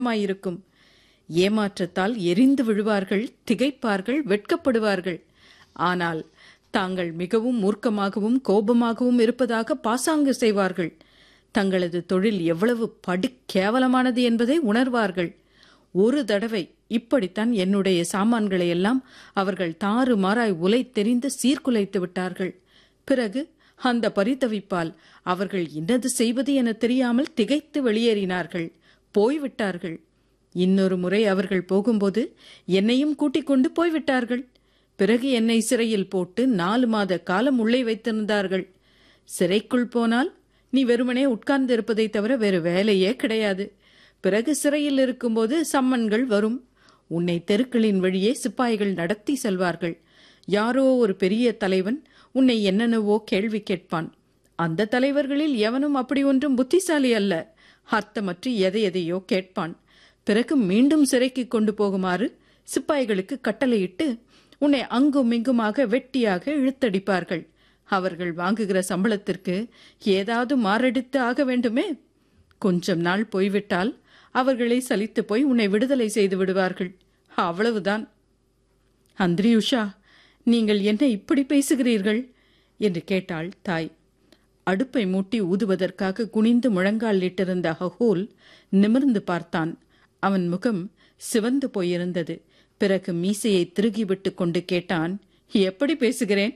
இருக்கும் ஏமாற்றத்தால் எரிந்து விழுவார்கள் திகைப்பார்கள் வெட்கப்படுவார்கள் ஆனால் தாங்கள் மிகவும் மூர்க்கமாகவும் கோபமாகவும் இருப்பதாக பாசாங்கு செய்வார்கள் தங்களது தொழில் எவ்வளவு படு கேவலமானது என்பதை உணர்வார்கள் ஒரு தடவை இப்படித்தான் என்னுடைய சாமான்களை எல்லாம் அவர்கள் தாறுமாறாய் உலை தெரிந்து சீர்குலைத்து விட்டார்கள் பிறகு அந்த பரிதவிப்பால் அவர்கள் இன்னது செய்வது என தெரியாமல் திகைத்து வெளியேறினார்கள் போய்விட்டார்கள் இன்னொரு முறை அவர்கள் போகும்போது என்னையும் கூட்டிக் கொண்டு போய்விட்டார்கள் பிறகு என்னை சிறையில் போட்டு நாலு மாத காலம் உள்ளே வைத்திருந்தார்கள் சிறைக்குள் போனால் நீ வெறுமனே உட்கார்ந்து இருப்பதை தவிர வேறு வேலையே கிடையாது பிறகு சிறையில் இருக்கும்போது சம்மன்கள் வரும் உன்னை தெருக்களின் வழியே சிப்பாய்கள் நடத்தி செல்வார்கள் யாரோ ஒரு பெரிய தலைவன் உன்னை என்னென்னவோ கேள்வி கேட்பான் அந்த தலைவர்களில் எவனும் அப்படி ஒன்றும் புத்திசாலி அல்ல அர்த்தமற்று எதை எதையோ கேட்பான் பிறகு மீண்டும் சிறைக்கு கொண்டு போகுமாறு சிப்பாய்களுக்கு கட்டளையிட்டு உன்னை அங்கும் இங்குமாக வெட்டியாக இழுத்தடிப்பார்கள் அவர்கள் வாங்குகிற சம்பளத்திற்கு ஏதாவது மாரடித்து ஆக வேண்டுமே கொஞ்சம் நாள் போய்விட்டால் அவர்களை சலித்து போய் உன்னை விடுதலை செய்து விடுவார்கள் அவ்வளவுதான் அந்திரியுஷா நீங்கள் என்ன இப்படி பேசுகிறீர்கள் என்று கேட்டாள் தாய் அடுப்பை மூட்டி ஊதுவதற்காக குனிந்து முழங்காலிட்டிருந்த ஹகோல் நிமிர்ந்து பார்த்தான் அவன் முகம் சிவந்து போயிருந்தது பிறகு மீசையை திருகிவிட்டு கொண்டு கேட்டான் எப்படி பேசுகிறேன்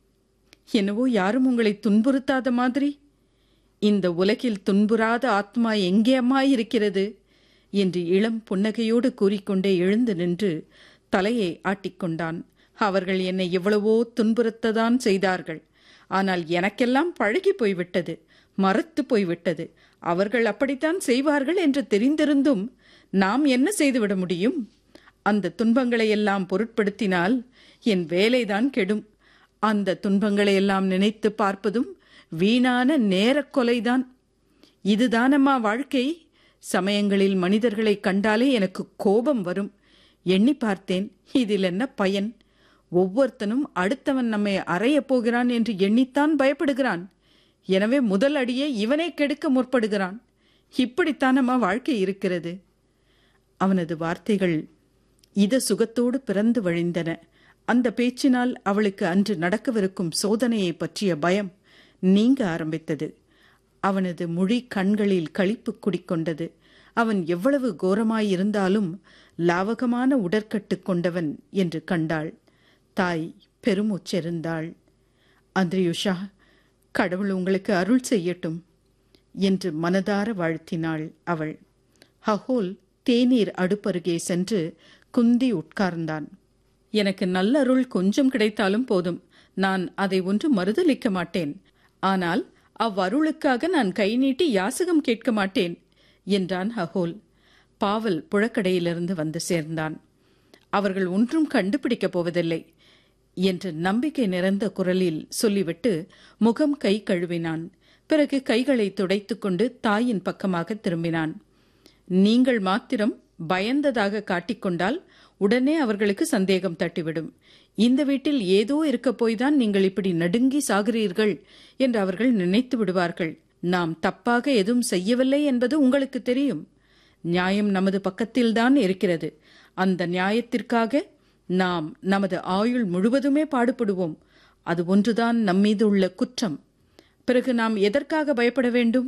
என்னவோ யாரும் உங்களை துன்புறுத்தாத மாதிரி இந்த உலகில் துன்புறாத ஆத்மா எங்கே அம்மா இருக்கிறது என்று இளம் புன்னகையோடு கூறிக்கொண்டே எழுந்து நின்று தலையை ஆட்டிக்கொண்டான் அவர்கள் என்னை எவ்வளவோ துன்புறுத்ததான் செய்தார்கள் ஆனால் எனக்கெல்லாம் பழகி போய்விட்டது மறத்து போய்விட்டது அவர்கள் அப்படித்தான் செய்வார்கள் என்று தெரிந்திருந்தும் நாம் என்ன செய்துவிட முடியும் அந்த துன்பங்களை எல்லாம் பொருட்படுத்தினால் என் வேலைதான் கெடும் அந்த துன்பங்களை எல்லாம் நினைத்து பார்ப்பதும் வீணான நேரக் கொலைதான் இதுதானம்மா வாழ்க்கை சமயங்களில் மனிதர்களை கண்டாலே எனக்கு கோபம் வரும் எண்ணி பார்த்தேன் இதில் என்ன பயன் ஒவ்வொருத்தனும் அடுத்தவன் நம்மை அறையப் போகிறான் என்று எண்ணித்தான் பயப்படுகிறான் எனவே முதல் அடியே இவனை கெடுக்க முற்படுகிறான் இப்படித்தானம்மா வாழ்க்கை இருக்கிறது அவனது வார்த்தைகள் இத சுகத்தோடு பிறந்து வழிந்தன அந்த பேச்சினால் அவளுக்கு அன்று நடக்கவிருக்கும் சோதனையை பற்றிய பயம் நீங்க ஆரம்பித்தது அவனது மொழி கண்களில் களிப்பு குடிக்கொண்டது அவன் எவ்வளவு கோரமாயிருந்தாலும் லாவகமான உடற்கட்டு கொண்டவன் என்று கண்டாள் தாய் பெருமூச்செறிந்தாள் அந்திரியுஷா கடவுள் உங்களுக்கு அருள் செய்யட்டும் என்று மனதார வாழ்த்தினாள் அவள் ஹஹோல் தேநீர் அடுப்பருகே சென்று குந்தி உட்கார்ந்தான் எனக்கு நல்ல அருள் கொஞ்சம் கிடைத்தாலும் போதும் நான் அதை ஒன்று மறுதளிக்க மாட்டேன் ஆனால் அவ்வருளுக்காக நான் கை நீட்டி யாசகம் கேட்க மாட்டேன் என்றான் ஹஹோல் பாவல் புழக்கடையிலிருந்து வந்து சேர்ந்தான் அவர்கள் ஒன்றும் கண்டுபிடிக்கப் போவதில்லை என்று நம்பிக்கை நிறைந்த குரலில் சொல்லிவிட்டு முகம் கை கழுவினான் பிறகு கைகளை துடைத்துக்கொண்டு தாயின் பக்கமாக திரும்பினான் நீங்கள் மாத்திரம் பயந்ததாக காட்டிக்கொண்டால் உடனே அவர்களுக்கு சந்தேகம் தட்டிவிடும் இந்த வீட்டில் ஏதோ இருக்க போய்தான் நீங்கள் இப்படி நடுங்கி சாகிறீர்கள் என்று அவர்கள் நினைத்து விடுவார்கள் நாம் தப்பாக எதுவும் செய்யவில்லை என்பது உங்களுக்கு தெரியும் நியாயம் நமது பக்கத்தில்தான் இருக்கிறது அந்த நியாயத்திற்காக நாம் நமது ஆயுள் முழுவதுமே பாடுபடுவோம் அது ஒன்றுதான் நம்மீது உள்ள குற்றம் பிறகு நாம் எதற்காக பயப்பட வேண்டும்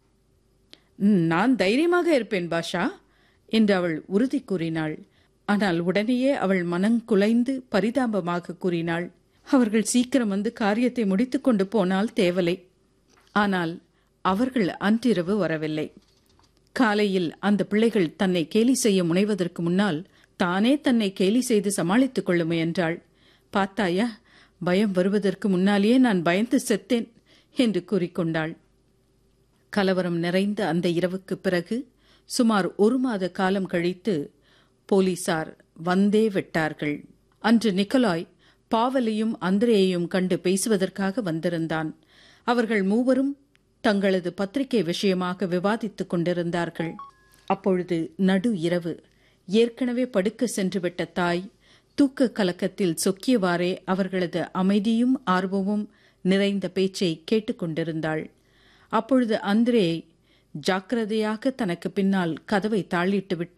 நான் தைரியமாக இருப்பேன் பாஷா என்று அவள் உறுதி கூறினாள் ஆனால் உடனேயே அவள் மனங்குலைந்து பரிதாபமாக கூறினாள் அவர்கள் சீக்கிரம் வந்து காரியத்தை முடித்துக்கொண்டு போனால் தேவலை ஆனால் அவர்கள் அன்றிரவு வரவில்லை காலையில் அந்த பிள்ளைகள் தன்னை கேலி செய்ய முனைவதற்கு முன்னால் தானே தன்னை கேலி செய்து சமாளித்துக் கொள்ள முயன்றாள் பார்த்தாயா பயம் வருவதற்கு முன்னாலேயே நான் பயந்து செத்தேன் என்று கூறிக்கொண்டாள் கலவரம் நிறைந்த அந்த இரவுக்கு பிறகு சுமார் ஒரு மாத காலம் கழித்து போலீசார் வந்தே விட்டார்கள் அன்று நிக்கலாய் பாவலையும் அந்திரேயையும் கண்டு பேசுவதற்காக வந்திருந்தான் அவர்கள் மூவரும் தங்களது பத்திரிகை விஷயமாக விவாதித்துக் கொண்டிருந்தார்கள் அப்பொழுது நடு இரவு ஏற்கனவே படுக்க சென்றுவிட்ட தாய் தூக்க கலக்கத்தில் சொக்கியவாறே அவர்களது அமைதியும் ஆர்வமும் நிறைந்த பேச்சை கேட்டுக்கொண்டிருந்தாள் அப்பொழுது அந்திரே ஜாக்கிரதையாக தனக்கு பின்னால் கதவை தாளிட்டு விட்டு